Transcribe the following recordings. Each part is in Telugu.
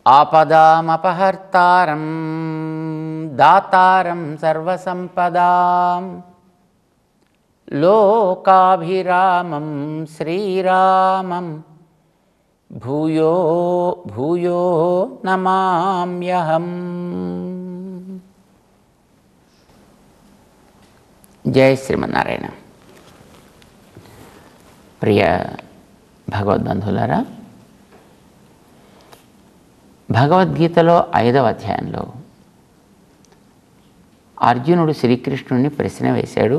ఆపదామపహర్తారం దాతారం సర్వసంపదాం లోకాభిరామం శ్రీరామం భూయో భూయో నమామ్యహం జై శ్రీమన్నారాయణ ప్రియ భగవద్బంధులారా భగవద్గీతలో ఐదవ అధ్యాయంలో అర్జునుడు శ్రీకృష్ణుడిని ప్రశ్న వేశాడు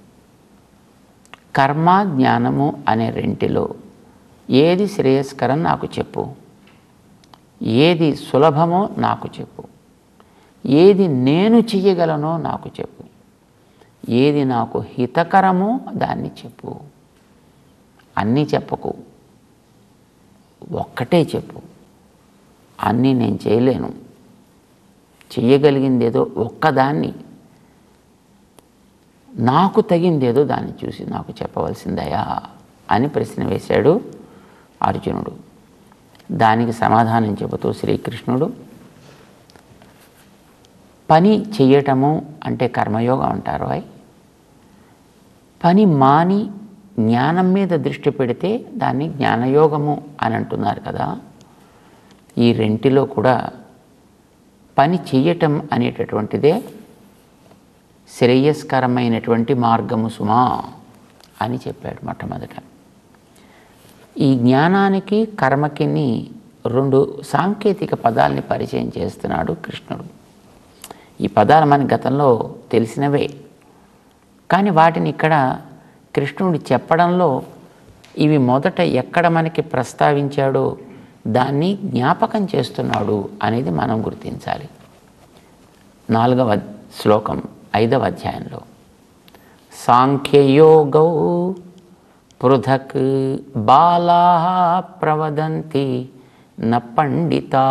కర్మ జ్ఞానము అనే రెంటిలో ఏది శ్రేయస్కరం నాకు చెప్పు ఏది సులభమో నాకు చెప్పు ఏది నేను చెయ్యగలనో నాకు చెప్పు ఏది నాకు హితకరమో దాన్ని చెప్పు అన్నీ చెప్పకు ఒక్కటే చెప్పు అన్నీ నేను చేయలేను చెయ్యగలిగిందేదో ఒక్కదాన్ని నాకు తగిందేదో దాన్ని చూసి నాకు చెప్పవలసిందయా అని ప్రశ్న వేశాడు అర్జునుడు దానికి సమాధానం చెబుతూ శ్రీకృష్ణుడు పని చెయ్యటము అంటే కర్మయోగం అంటారు అయి పని మాని జ్ఞానం మీద దృష్టి పెడితే దాన్ని జ్ఞానయోగము అని అంటున్నారు కదా ఈ రెంటిలో కూడా పని చెయ్యటం అనేటటువంటిదే శ్రేయస్కరమైనటువంటి మార్గము సుమా అని చెప్పాడు మొట్టమొదట ఈ జ్ఞానానికి కర్మకిని రెండు సాంకేతిక పదాలని పరిచయం చేస్తున్నాడు కృష్ణుడు ఈ పదాలు మన గతంలో తెలిసినవే కానీ వాటిని ఇక్కడ కృష్ణుడు చెప్పడంలో ఇవి మొదట ఎక్కడ మనకి ప్రస్తావించాడో దాన్ని జ్ఞాపకం చేస్తున్నాడు అనేది మనం గుర్తించాలి నాలుగవ శ్లోకం ఐదవ అధ్యాయంలో సాంఖ్యయోగౌ పృథక్ బాలా ప్రవదంతి న పండితా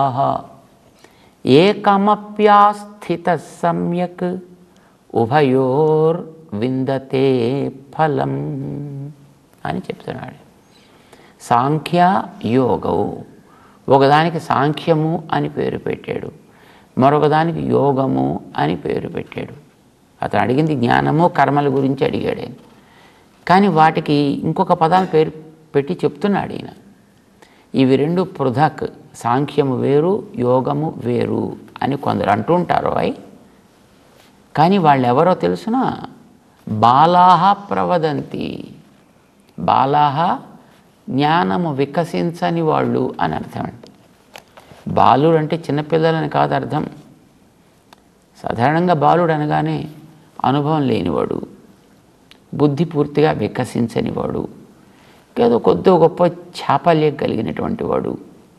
ఏకమప్యాస్థిత సమ్యక్ ఉభయోర్ విందతే ఫలం అని చెప్తున్నాడు సాంఖ్య యోగవు ఒకదానికి సాంఖ్యము అని పేరు పెట్టాడు మరొకదానికి యోగము అని పేరు పెట్టాడు అతను అడిగింది జ్ఞానము కర్మల గురించి అడిగాడు ఆయన కానీ వాటికి ఇంకొక పదాలు పేరు పెట్టి చెప్తున్నాడు ఈయన ఇవి రెండు పృథక్ సాంఖ్యము వేరు యోగము వేరు అని కొందరు అంటుంటారు అయి కానీ వాళ్ళు ఎవరో తెలుసునా బాలాహ ప్రవదంతి బాలాహ జ్ఞానము వికసించని వాళ్ళు అని అర్థం అండి బాలుడు అంటే చిన్నపిల్లలని కాదు అర్థం సాధారణంగా బాలుడు అనగానే అనుభవం లేనివాడు బుద్ధి పూర్తిగా వికసించనివాడు ఏదో కొద్ది గొప్ప చాపల్యం కలిగినటువంటి వాడు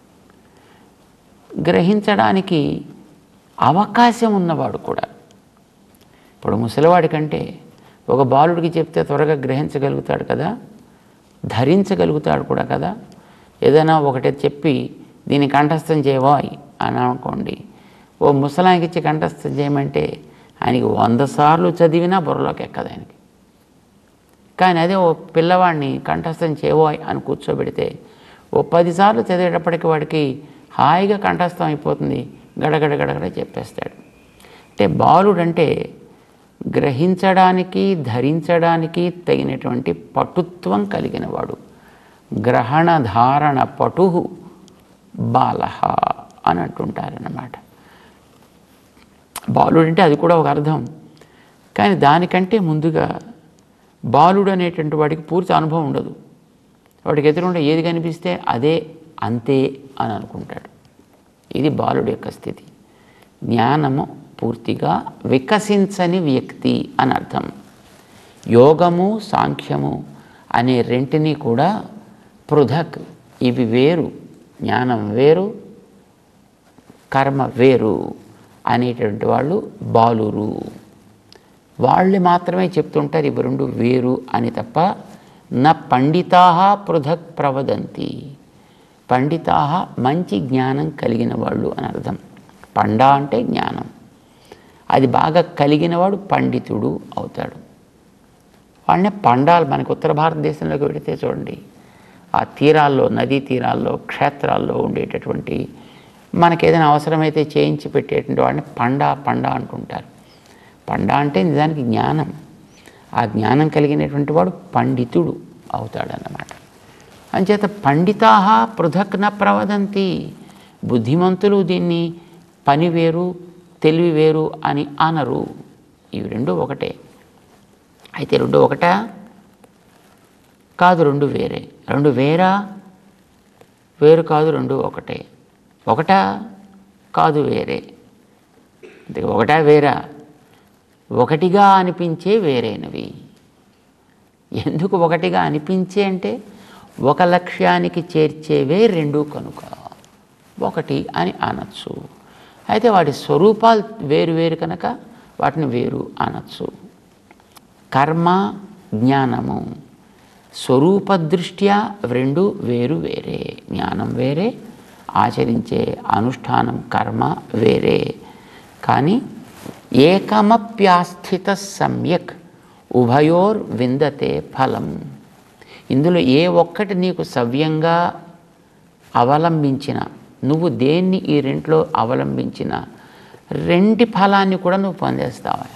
గ్రహించడానికి అవకాశం ఉన్నవాడు కూడా ఇప్పుడు ముసలివాడి కంటే ఒక బాలుడికి చెప్తే త్వరగా గ్రహించగలుగుతాడు కదా ధరించగలుగుతాడు కూడా కదా ఏదైనా ఒకటి చెప్పి దీన్ని కంఠస్థం చేయవాయి అని అనుకోండి ఓ ముసలానికి ఇచ్చి కంఠస్థం చేయమంటే ఆయనకి వంద సార్లు చదివినా బుర్రలోకి ఎక్కదు ఆయనకి కానీ అదే ఓ పిల్లవాడిని కంఠస్థం చేయవోయ్ అని కూర్చోబెడితే ఓ పదిసార్లు చదివేటప్పటికి వాడికి హాయిగా కంఠస్థం అయిపోతుంది గడగడ గడగడ చెప్పేస్తాడు అంటే బాలుడు అంటే గ్రహించడానికి ధరించడానికి తగినటువంటి పటుత్వం కలిగిన వాడు గ్రహణ ధారణ పటు బాలహ అని అంటుంటారన్నమాట బాలుడు అంటే అది కూడా ఒక అర్థం కానీ దానికంటే ముందుగా బాలుడు అనేటువంటి వాడికి పూర్తి అనుభవం ఉండదు వాడికి ఎదురుండే ఏది కనిపిస్తే అదే అంతే అని అనుకుంటాడు ఇది బాలుడు యొక్క స్థితి జ్ఞానము పూర్తిగా వికసించని వ్యక్తి అని అర్థం యోగము సాంఖ్యము అనే రెంటిని కూడా పృథక్ ఇవి వేరు జ్ఞానం వేరు కర్మ వేరు అనేటువంటి వాళ్ళు బాలురు వాళ్ళు మాత్రమే చెప్తుంటారు ఇవి రెండు వేరు అని తప్ప నా పండితా పృథక్ ప్రవదంతి పండితా మంచి జ్ఞానం కలిగిన వాళ్ళు అని అర్థం పండ అంటే జ్ఞానం అది బాగా కలిగినవాడు పండితుడు అవుతాడు వాళ్ళనే పండాలు మనకి ఉత్తర భారతదేశంలోకి వెళితే చూడండి ఆ తీరాల్లో నదీ తీరాల్లో క్షేత్రాల్లో ఉండేటటువంటి మనకి ఏదైనా అవసరమైతే చేయించి పెట్టేటువంటి వాడిని పండా పండా అంటుంటారు పండా అంటే నిజానికి జ్ఞానం ఆ జ్ఞానం కలిగినటువంటి వాడు పండితుడు అవుతాడన్నమాట అంచేత పండితా పృథక్ న ప్రవదంతి బుద్ధిమంతులు దీన్ని పని వేరు తెలివి వేరు అని అనరు ఇవి రెండు ఒకటే అయితే రెండు ఒకటా కాదు రెండు వేరే రెండు వేరా వేరు కాదు రెండు ఒకటే ఒకటా కాదు వేరే అంటే ఒకటా వేరా ఒకటిగా అనిపించే వేరేనవి ఎందుకు ఒకటిగా అనిపించే అంటే ఒక లక్ష్యానికి చేర్చేవే రెండు కనుక ఒకటి అని అనొచ్చు అయితే వాటి స్వరూపాలు వేరు వేరు కనుక వాటిని వేరు అనొచ్చు కర్మ జ్ఞానము స్వరూపదృష్ట్యా రెండు వేరు వేరే జ్ఞానం వేరే ఆచరించే అనుష్ఠానం కర్మ వేరే కానీ ఏకమప్యాస్థిత సమ్యక్ ఉభయోర్ విందతే ఫలం ఇందులో ఏ ఒక్కటి నీకు సవ్యంగా అవలంబించిన నువ్వు దేన్ని ఈ రెంట్లో అవలంబించిన రెంటి ఫలాన్ని కూడా నువ్వు పొందేస్తావా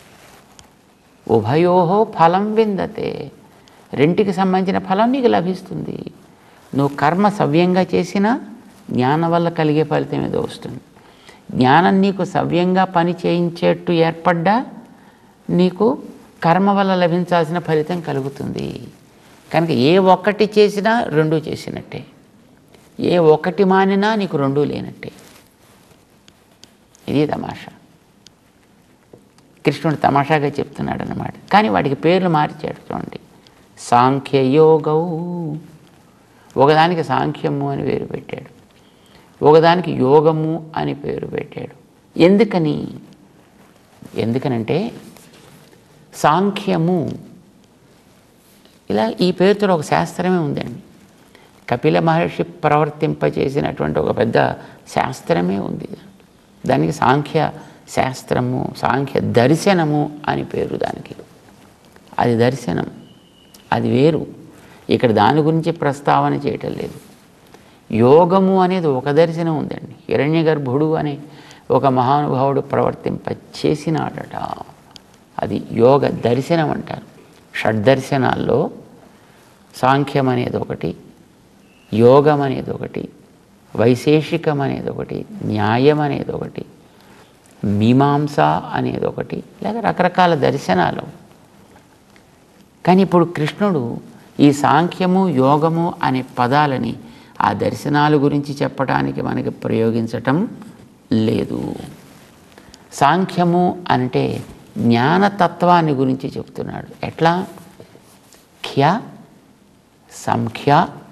ఉభయోహో ఫలం విందతే రెంటికి సంబంధించిన ఫలం నీకు లభిస్తుంది నువ్వు కర్మ సవ్యంగా చేసినా జ్ఞానం వల్ల కలిగే ఫలితం ఏదో వస్తుంది జ్ఞానం నీకు సవ్యంగా పని చేయించేట్టు ఏర్పడ్డా నీకు కర్మ వల్ల లభించాల్సిన ఫలితం కలుగుతుంది కనుక ఏ ఒక్కటి చేసినా రెండు చేసినట్టే ఏ ఒక్కటి మానినా నీకు రెండు లేనట్టే ఇది తమాషా కృష్ణుడు తమాషాగా చెప్తున్నాడు అన్నమాట కానీ వాటికి పేర్లు మార్చాడు చూడండి సాంఖ్యయోగౌ ఒకదానికి సాంఖ్యము అని పేరు పెట్టాడు ఒకదానికి యోగము అని పేరు పెట్టాడు ఎందుకని ఎందుకనంటే సాంఖ్యము ఇలా ఈ పేరుతో ఒక శాస్త్రమే ఉందండి కపిల మహర్షి ప్రవర్తింపచేసినటువంటి ఒక పెద్ద శాస్త్రమే ఉంది దానికి సాంఖ్య శాస్త్రము సాంఖ్య దర్శనము అని పేరు దానికి అది దర్శనం అది వేరు ఇక్కడ దాని గురించి ప్రస్తావన చేయటం లేదు యోగము అనేది ఒక దర్శనం ఉందండి హిరణ్య గర్భుడు అనే ఒక మహానుభావుడు ప్రవర్తింప చేసినాడట అది యోగ దర్శనం అంటారు షడ్దర్శనాల్లో సాంఖ్యం అనేది ఒకటి యోగం అనేది ఒకటి వైశేషికం అనేది ఒకటి న్యాయం అనేది ఒకటి మీమాంస అనేది ఒకటి లేక రకరకాల దర్శనాలు కానీ ఇప్పుడు కృష్ణుడు ఈ సాంఖ్యము యోగము అనే పదాలని ఆ దర్శనాల గురించి చెప్పడానికి మనకి ప్రయోగించటం లేదు సాంఖ్యము అంటే జ్ఞానతత్వాన్ని గురించి చెప్తున్నాడు ఎట్లా ఖ్య సంఖ్య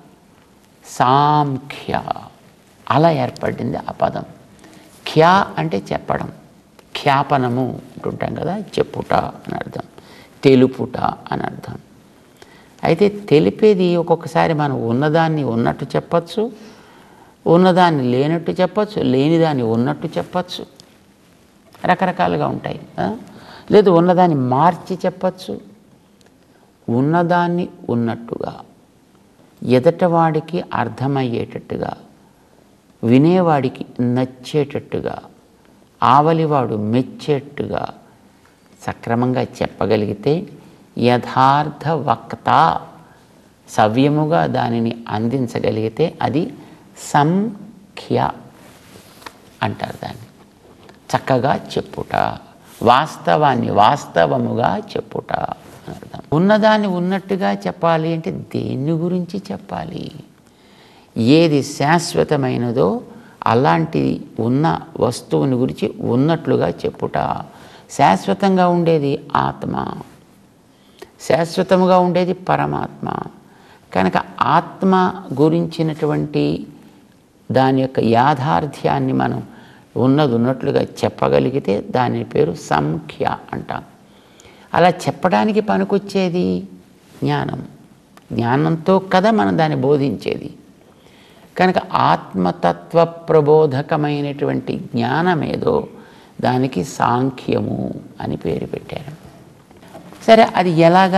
సాంఖ్య అలా ఏర్పడింది ఆ పదం ఖ్య అంటే చెప్పడం ఖ్యాపనము అంటుంటాం కదా చెప్పుట అని అర్థం తెలుపుట అని అర్థం అయితే తెలిపేది ఒక్కొక్కసారి మనం ఉన్నదాన్ని ఉన్నట్టు చెప్పచ్చు ఉన్నదాన్ని లేనట్టు చెప్పచ్చు లేనిదాన్ని ఉన్నట్టు చెప్పచ్చు రకరకాలుగా ఉంటాయి ఆ? లేదు ఉన్నదాన్ని మార్చి చెప్పచ్చు ఉన్నదాన్ని ఉన్నట్టుగా ఎదటవాడికి అర్థమయ్యేటట్టుగా వినేవాడికి నచ్చేటట్టుగా ఆవలివాడు మెచ్చేట్టుగా సక్రమంగా చెప్పగలిగితే యథార్థ వక్త సవ్యముగా దానిని అందించగలిగితే అది సంఖ్య అంటారు దాన్ని చక్కగా చెప్పుట వాస్తవాన్ని వాస్తవముగా చెప్పుట అని అర్థం ఉన్నదాన్ని ఉన్నట్టుగా చెప్పాలి అంటే దేన్ని గురించి చెప్పాలి ఏది శాశ్వతమైనదో అలాంటి ఉన్న వస్తువుని గురించి ఉన్నట్లుగా చెప్పుట శాశ్వతంగా ఉండేది ఆత్మ శాశ్వతముగా ఉండేది పరమాత్మ కనుక ఆత్మ గురించినటువంటి దాని యొక్క యాథార్థ్యాన్ని మనం ఉన్నది ఉన్నట్లుగా చెప్పగలిగితే దాని పేరు సంఖ్య అంటాం అలా చెప్పడానికి పనికొచ్చేది జ్ఞానం జ్ఞానంతో కదా మనం దాన్ని బోధించేది కనుక ఆత్మతత్వ ప్రబోధకమైనటువంటి జ్ఞానమేదో దానికి సాంఖ్యము అని పేరు పెట్టారు సరే అది ఎలాగా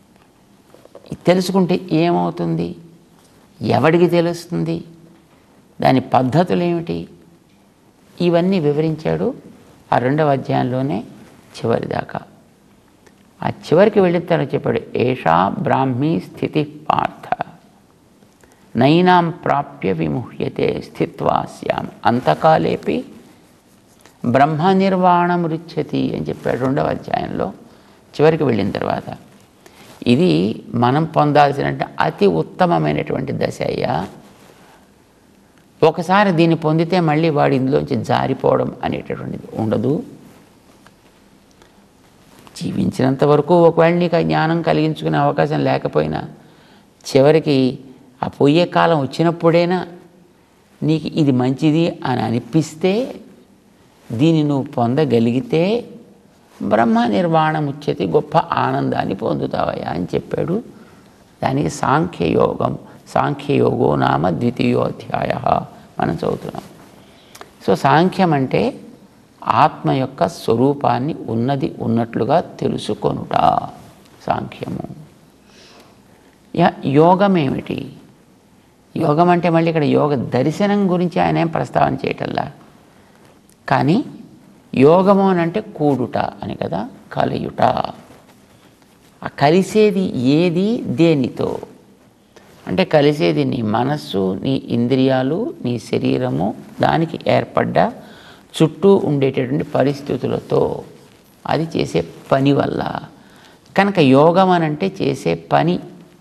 తెలుసుకుంటే ఏమవుతుంది ఎవడికి తెలుస్తుంది దాని పద్ధతులు ఏమిటి ఇవన్నీ వివరించాడు ఆ రెండవ అధ్యాయంలోనే చివరి దాకా ఆ చివరికి వెళ్ళిన తర్వాత చెప్పాడు ఏషా బ్రాహ్మీ స్థితి పార్థ నైనాం ప్రాప్య విముహ్యతే స్థిత్వా స్యాం అంతకాలేపి బ్రహ్మ నిర్వాణం రుచ్యతి అని చెప్పాడు రెండవ అధ్యాయంలో చివరికి వెళ్ళిన తర్వాత ఇది మనం పొందాల్సిన అతి ఉత్తమమైనటువంటి దశ అయ్యా ఒకసారి దీన్ని పొందితే మళ్ళీ వాడు ఇందులోంచి జారిపోవడం అనేటటువంటిది ఉండదు జీవించినంత వరకు ఒకవేళ నీకు ఆ జ్ఞానం కలిగించుకునే అవకాశం లేకపోయినా చివరికి ఆ పోయే కాలం వచ్చినప్పుడైనా నీకు ఇది మంచిది అని అనిపిస్తే దీన్ని నువ్వు పొందగలిగితే బ్రహ్మ నిర్వాణం ఉచ్యతి గొప్ప ఆనందాన్ని పొందుతావయ్యా అని చెప్పాడు దానికి సాంఖ్యయోగం సాంఖ్యయోగో నామ ద్వితీయోధ్యాయ మనం చదువుతున్నాం సో సాంఖ్యం అంటే ఆత్మ యొక్క స్వరూపాన్ని ఉన్నది ఉన్నట్లుగా తెలుసుకొనుట సాంఖ్యము యా యోగం ఏమిటి యోగం అంటే మళ్ళీ ఇక్కడ యోగ దర్శనం గురించి ఆయన ఏం ప్రస్తావన చేయటల్లా కానీ యోగము అని అంటే కూడుట అని కదా కలయుట ఆ కలిసేది ఏది దేనితో అంటే కలిసేది నీ మనస్సు నీ ఇంద్రియాలు నీ శరీరము దానికి ఏర్పడ్డ చుట్టూ ఉండేటటువంటి పరిస్థితులతో అది చేసే పని వల్ల కనుక యోగం అని అంటే చేసే పని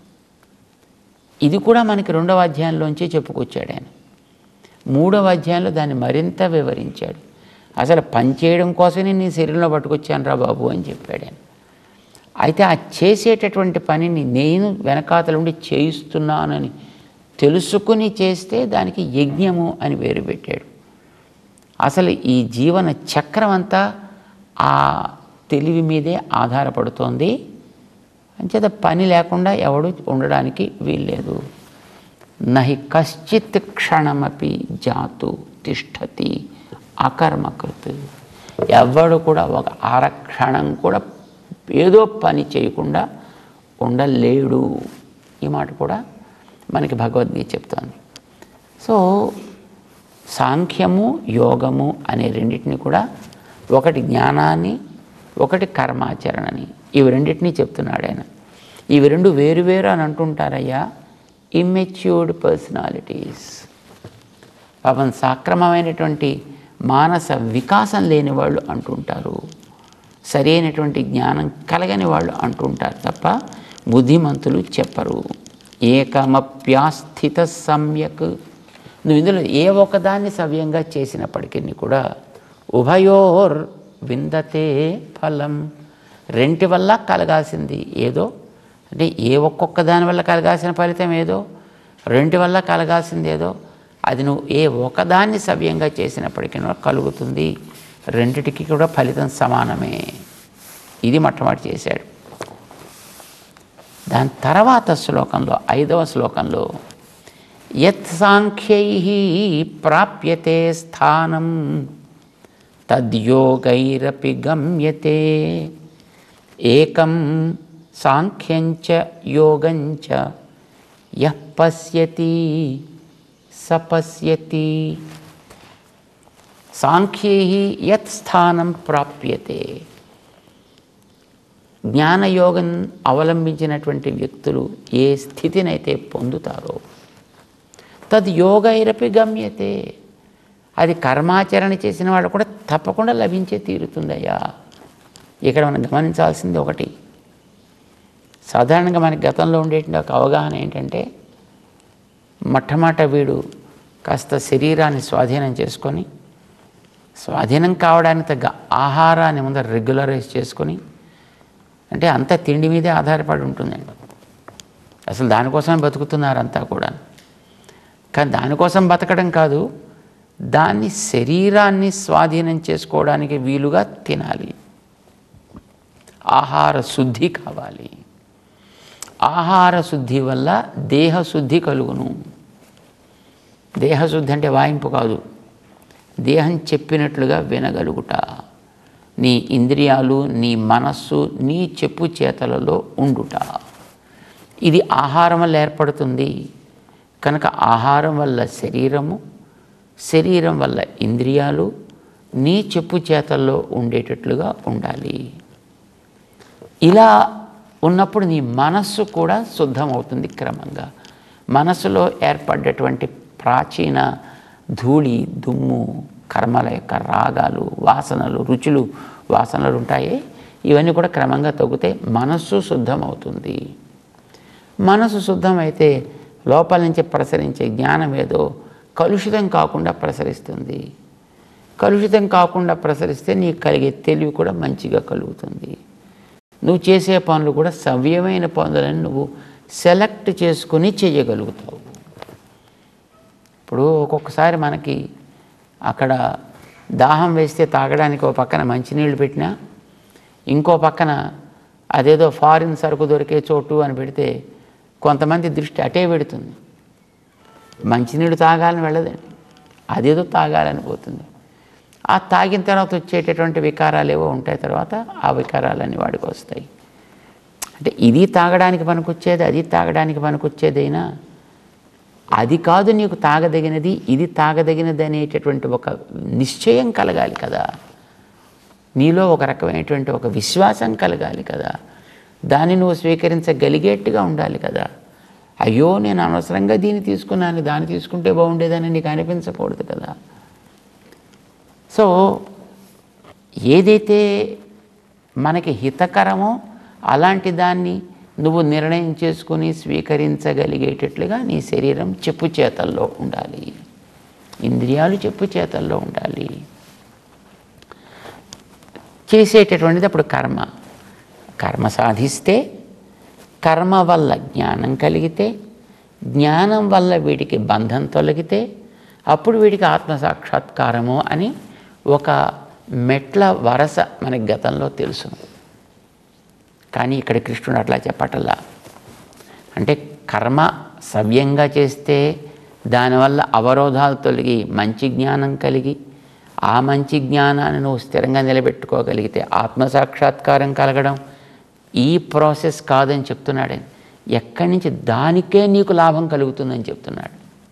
ఇది కూడా మనకి రెండవ అధ్యాయంలోంచే చెప్పుకొచ్చాడు ఆయన మూడవ అధ్యాయంలో దాన్ని మరింత వివరించాడు అసలు పని చేయడం కోసమే నీ శరీరంలో పట్టుకొచ్చాను రా బాబు అని చెప్పాడు ఆయన అయితే ఆ చేసేటటువంటి పనిని నేను వెనకాతల ఉండి చేయిస్తున్నానని తెలుసుకుని చేస్తే దానికి యజ్ఞము అని పేరు పెట్టాడు అసలు ఈ జీవన చక్రం అంతా ఆ తెలివి మీదే ఆధారపడుతోంది అంచేత పని లేకుండా ఎవడు ఉండడానికి వీల్లేదు నహి కశ్చిత్ క్షణమపి జాతు తిష్టతి అకర్మకృత్ ఎవడు కూడా ఒక అరక్షణం కూడా ఏదో పని చేయకుండా ఉండలేడు ఈ మాట కూడా మనకి భగవద్గీత చెప్తోంది సో సాంఖ్యము యోగము అనే రెండింటిని కూడా ఒకటి జ్ఞానాన్ని ఒకటి కర్మాచరణని ఇవి రెండింటినీ చెప్తున్నాడు ఆయన ఇవి రెండు వేరు వేరు అని అంటుంటారయ్యా ఇమ్మెచ్యూర్డ్ పర్సనాలిటీస్ పాపం సక్రమమైనటువంటి మానస వికాసం లేని వాళ్ళు అంటుంటారు సరైనటువంటి జ్ఞానం కలగని వాళ్ళు అంటుంటారు తప్ప బుద్ధిమంతులు చెప్పరు ఏకమప్యాస్థిత సమ్యక్ నువ్వు ఇందులో ఏ ఒకదాన్ని సవ్యంగా చేసినప్పటికీ కూడా ఉభయోర్ విందతే ఫలం రెంటి వల్ల కలగాల్సింది ఏదో అంటే ఏ ఒక్కొక్క దాని వల్ల కలగాల్సిన ఫలితం ఏదో రెంటి వల్ల కలగాల్సింది ఏదో అది నువ్వు ఏ ఒకదాన్ని సవ్యంగా చేసినప్పటికీ కూడా కలుగుతుంది రెండిటికి కూడా ఫలితం సమానమే ఇది మొట్టమొదటి చేశాడు దాని తర్వాత శ్లోకంలో ఐదవ శ్లోకంలో యత్ సాంఖ్యై ప్రాప్యతే స్థానం తద్యోగైరపి గమ్యతే ఏకం సాంఖ్యంచ యోగంచ యః పశ్యతి సపశ్యతి సాంఖ్యై యత్ స్థానం ప్రాప్యతే జ్ఞానయోగం అవలంబించినటువంటి వ్యక్తులు ఏ స్థితినైతే పొందుతారో తద్ యోగైరపి గమ్యతే అది కర్మాచరణ చేసిన వాళ్ళు కూడా తప్పకుండా లభించే తీరుతుందయ్యా ఇక్కడ మనం గమనించాల్సింది ఒకటి సాధారణంగా మనకి గతంలో ఉండేటువంటి ఒక అవగాహన ఏంటంటే మొట్టమొదట వీడు కాస్త శరీరాన్ని స్వాధీనం చేసుకొని స్వాధీనం కావడానికి తగ్గ ఆహారాన్ని ముందర రెగ్యులరైజ్ చేసుకొని అంటే అంతా తిండి మీదే ఆధారపడి ఉంటుందండి అసలు దానికోసమే బతుకుతున్నారు అంతా కూడా కానీ దానికోసం బతకడం కాదు దాన్ని శరీరాన్ని స్వాధీనం చేసుకోవడానికి వీలుగా తినాలి ఆహార శుద్ధి కావాలి ఆహార శుద్ధి వల్ల దేహశుద్ధి కలుగును దేహశుద్ధి అంటే వాయింపు కాదు దేహం చెప్పినట్లుగా వినగలుగుట నీ ఇంద్రియాలు నీ మనస్సు నీ చెప్పు చేతలలో ఉండుట ఇది ఆహారం వల్ల ఏర్పడుతుంది కనుక ఆహారం వల్ల శరీరము శరీరం వల్ల ఇంద్రియాలు నీ చెప్పు చేతల్లో ఉండేటట్లుగా ఉండాలి ఇలా ఉన్నప్పుడు నీ మనస్సు కూడా శుద్ధమవుతుంది క్రమంగా మనస్సులో ఏర్పడ్డటువంటి ప్రాచీన ధూళి దుమ్ము కర్మల యొక్క రాగాలు వాసనలు రుచులు వాసనలు ఉంటాయి ఇవన్నీ కూడా క్రమంగా తగ్గితే మనస్సు శుద్ధమవుతుంది మనసు శుద్ధమైతే లోపల నుంచి ప్రసరించే జ్ఞానం ఏదో కలుషితం కాకుండా ప్రసరిస్తుంది కలుషితం కాకుండా ప్రసరిస్తే నీకు కలిగే తెలివి కూడా మంచిగా కలుగుతుంది నువ్వు చేసే పనులు కూడా సవ్యమైన పనులను నువ్వు సెలెక్ట్ చేసుకుని చేయగలుగుతావు ఇప్పుడు ఒక్కొక్కసారి మనకి అక్కడ దాహం వేస్తే తాగడానికి ఒక పక్కన మంచినీళ్ళు పెట్టినా ఇంకో పక్కన అదేదో ఫారిన్ సరుకు దొరికే చోటు అని పెడితే కొంతమంది దృష్టి అటే పెడుతుంది మంచినీళ్ళు తాగాలని వెళ్ళదండి అదేదో తాగాలని పోతుంది ఆ తాగిన తర్వాత వచ్చేటటువంటి వికారాలు ఏవో ఉంటాయి తర్వాత ఆ వికారాలన్నీ వాడికి వస్తాయి అంటే ఇది తాగడానికి పనికొచ్చేది అది తాగడానికి పనికొచ్చేదైనా అది కాదు నీకు తాగదగినది ఇది తాగదగినది అనేటటువంటి ఒక నిశ్చయం కలగాలి కదా నీలో ఒక రకమైనటువంటి ఒక విశ్వాసం కలగాలి కదా దాన్ని నువ్వు స్వీకరించగలిగేట్టుగా ఉండాలి కదా అయ్యో నేను అనవసరంగా దీన్ని తీసుకున్నాను దాన్ని తీసుకుంటే బాగుండేదని నీకు అనిపించకూడదు కదా సో ఏదైతే మనకి హితకరమో అలాంటి దాన్ని నువ్వు నిర్ణయం చేసుకుని స్వీకరించగలిగేటట్లుగా నీ శరీరం చెప్పు చేతల్లో ఉండాలి ఇంద్రియాలు చెప్పు చేతల్లో ఉండాలి చేసేటటువంటిది అప్పుడు కర్మ కర్మ సాధిస్తే కర్మ వల్ల జ్ఞానం కలిగితే జ్ఞానం వల్ల వీడికి బంధం తొలగితే అప్పుడు వీడికి ఆత్మసాక్షాత్కారము అని ఒక మెట్ల వరస మనకి గతంలో తెలుసు కానీ ఇక్కడ కృష్ణుడు అట్లా చెప్పటల్లా అంటే కర్మ సవ్యంగా చేస్తే దానివల్ల అవరోధాలు తొలగి మంచి జ్ఞానం కలిగి ఆ మంచి జ్ఞానాన్ని నువ్వు స్థిరంగా నిలబెట్టుకోగలిగితే ఆత్మసాక్షాత్కారం కలగడం ఈ ప్రాసెస్ కాదని చెప్తున్నాడు ఎక్కడి నుంచి దానికే నీకు లాభం కలుగుతుందని చెప్తున్నాడు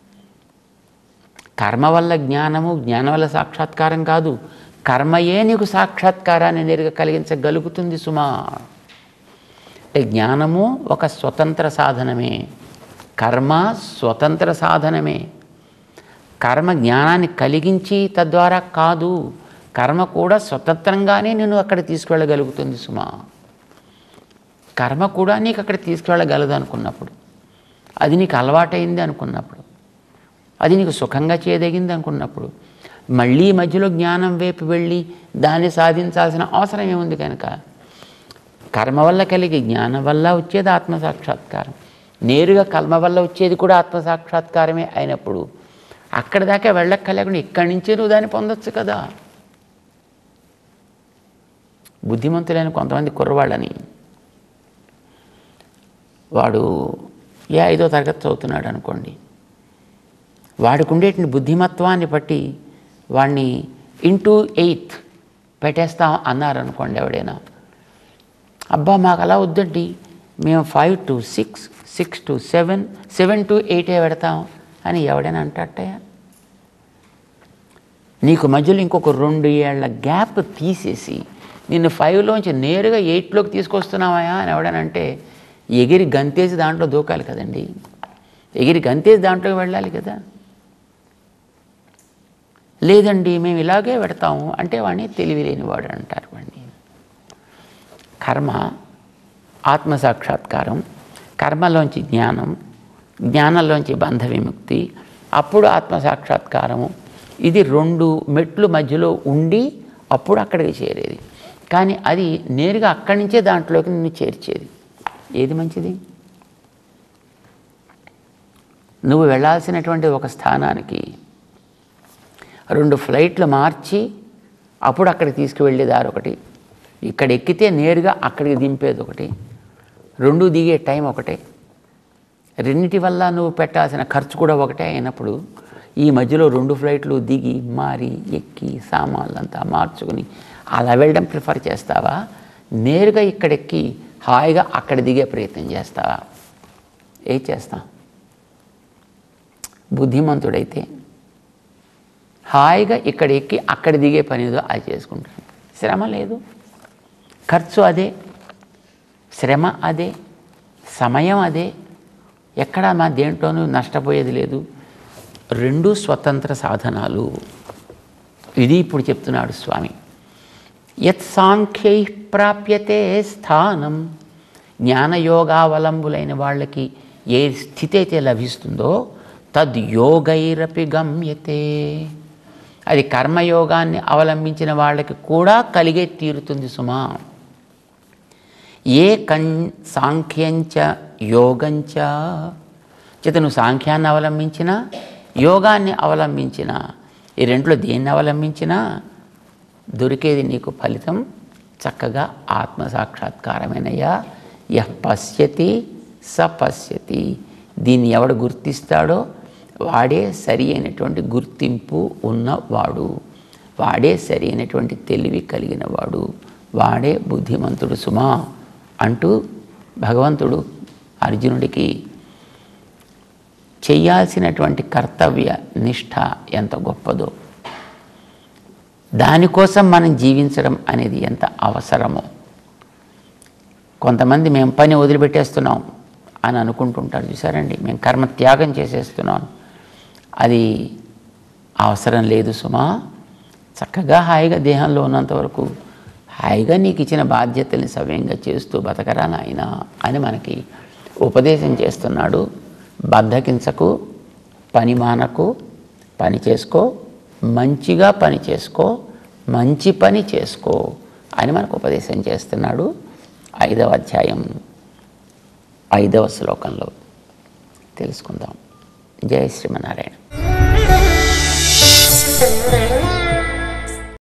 కర్మ వల్ల జ్ఞానము జ్ఞానం వల్ల సాక్షాత్కారం కాదు కర్మయే నీకు సాక్షాత్కారాన్ని నేరుగా కలిగించగలుగుతుంది సుమా అంటే జ్ఞానము ఒక స్వతంత్ర సాధనమే కర్మ స్వతంత్ర సాధనమే కర్మ జ్ఞానాన్ని కలిగించి తద్వారా కాదు కర్మ కూడా స్వతంత్రంగానే నేను అక్కడ తీసుకువెళ్ళగలుగుతుంది సుమా కర్మ కూడా నీకు అక్కడ తీసుకువెళ్ళగలదు అనుకున్నప్పుడు అది నీకు అలవాటైంది అనుకున్నప్పుడు అది నీకు సుఖంగా చేయదగింది అనుకున్నప్పుడు మళ్ళీ మధ్యలో జ్ఞానం వైపు వెళ్ళి దాన్ని సాధించాల్సిన అవసరం ఏముంది కనుక కర్మ వల్ల కలిగే జ్ఞానం వల్ల వచ్చేది ఆత్మసాక్షాత్కారం నేరుగా కర్మ వల్ల వచ్చేది కూడా ఆత్మసాక్షాత్కారమే అయినప్పుడు అక్కడి దాకా వెళ్ళక్కర్లేకుండా ఇక్కడి నుంచే నువ్వు దాన్ని పొందొచ్చు కదా బుద్ధిమంతులైన కొంతమంది కుర్రవాళ్ళని వాడు ఏ ఐదో తరగతి చదువుతున్నాడు అనుకోండి వాడికి ఉండేటువంటి బుద్ధిమత్వాన్ని బట్టి వాడిని ఇంటూ ఎయిత్ పెట్టేస్తాం అన్నారనుకోండి ఎవడైనా అబ్బా మాకు అలా వద్దండి మేము five to six six to seven seven to ఎయిటే పెడతాం అని ఎవడైనా అంటట్టయా నీకు మధ్యలో ఇంకొక రెండు ఏళ్ల గ్యాప్ తీసేసి నిన్ను ఫైవ్లోంచి నేరుగా ఎయిట్లోకి తీసుకొస్తున్నావా అని ఎవడైనా అంటే ఎగిరి గంతేసి దాంట్లో దూకాలి కదండి ఎగిరి గంతేసి దాంట్లోకి వెళ్ళాలి కదా లేదండి మేము ఇలాగే పెడతాము అంటే వాడిని తెలివి లేనివాడు అంటారు వాడిని కర్మ ఆత్మసాక్షాత్కారం కర్మలోంచి జ్ఞానం జ్ఞానంలోంచి బంధ విముక్తి అప్పుడు ఆత్మసాక్షాత్కారము ఇది రెండు మెట్లు మధ్యలో ఉండి అప్పుడు అక్కడికి చేరేది కానీ అది నేరుగా అక్కడి నుంచే దాంట్లోకి నిన్ను చేర్చేది ఏది మంచిది నువ్వు వెళ్ళాల్సినటువంటి ఒక స్థానానికి రెండు ఫ్లైట్లు మార్చి అప్పుడు అక్కడికి తీసుకువెళ్ళే దారి ఒకటి ఇక్కడ ఎక్కితే నేరుగా అక్కడికి దింపేది ఒకటి రెండు దిగే టైం ఒకటే రెండింటి వల్ల నువ్వు పెట్టాల్సిన ఖర్చు కూడా ఒకటే అయినప్పుడు ఈ మధ్యలో రెండు ఫ్లైట్లు దిగి మారి ఎక్కి సామాన్లంతా మార్చుకుని అలా వెళ్ళడం ప్రిఫర్ చేస్తావా నేరుగా ఇక్కడెక్కి హాయిగా అక్కడ దిగే ప్రయత్నం చేస్తావా ఏం చేస్తాం బుద్ధిమంతుడైతే హాయిగా ఇక్కడ ఎక్కి అక్కడ దిగే పని ఏదో అది చేసుకుంటాను శ్రమ లేదు ఖర్చు అదే శ్రమ అదే సమయం అదే ఎక్కడా మా దేంట్లోనూ నష్టపోయేది లేదు రెండు స్వతంత్ర సాధనాలు ఇది ఇప్పుడు చెప్తున్నాడు స్వామి యత్ సాంఖ్యై ప్రాప్యతే స్థానం జ్ఞానయోగావలంబులైన వాళ్ళకి ఏ స్థితి అయితే లభిస్తుందో తద్ యోగైరపి గమ్యతే అది కర్మయోగాన్ని అవలంబించిన వాళ్ళకి కూడా కలిగే తీరుతుంది సుమా ఏ కం సాంఖ్యంచ యోగంచ చేత నువ్వు సాంఖ్యాన్ని అవలంబించినా యోగాన్ని అవలంబించినా ఈ రెంట్లో దేన్ని అవలంబించినా దొరికేది నీకు ఫలితం చక్కగా ఆత్మ సాక్షాత్కారమేనయ్యా యహ్ పశ్యతి స పశ్యతి దీన్ని ఎవడు గుర్తిస్తాడో వాడే సరి అయినటువంటి గుర్తింపు ఉన్నవాడు వాడే సరి అయినటువంటి తెలివి కలిగిన వాడు వాడే బుద్ధిమంతుడు సుమా అంటూ భగవంతుడు అర్జునుడికి చేయాల్సినటువంటి కర్తవ్య నిష్ఠ ఎంత గొప్పదో దానికోసం మనం జీవించడం అనేది ఎంత అవసరమో కొంతమంది మేము పని వదిలిపెట్టేస్తున్నాం అని అనుకుంటుంటారు చూసారండి మేము కర్మ త్యాగం చేసేస్తున్నాం అది అవసరం లేదు సుమా చక్కగా హాయిగా దేహంలో ఉన్నంత వరకు హాయిగా నీకు ఇచ్చిన బాధ్యతల్ని సవ్యంగా చేస్తూ బతకరా నాయన అని మనకి ఉపదేశం చేస్తున్నాడు బద్ధకించకు పని మానకు పని చేసుకో మంచిగా పని చేసుకో మంచి పని చేసుకో అని మనకు ఉపదేశం చేస్తున్నాడు ఐదవ అధ్యాయం ఐదవ శ్లోకంలో తెలుసుకుందాం జయ శ్రీమనారాయణ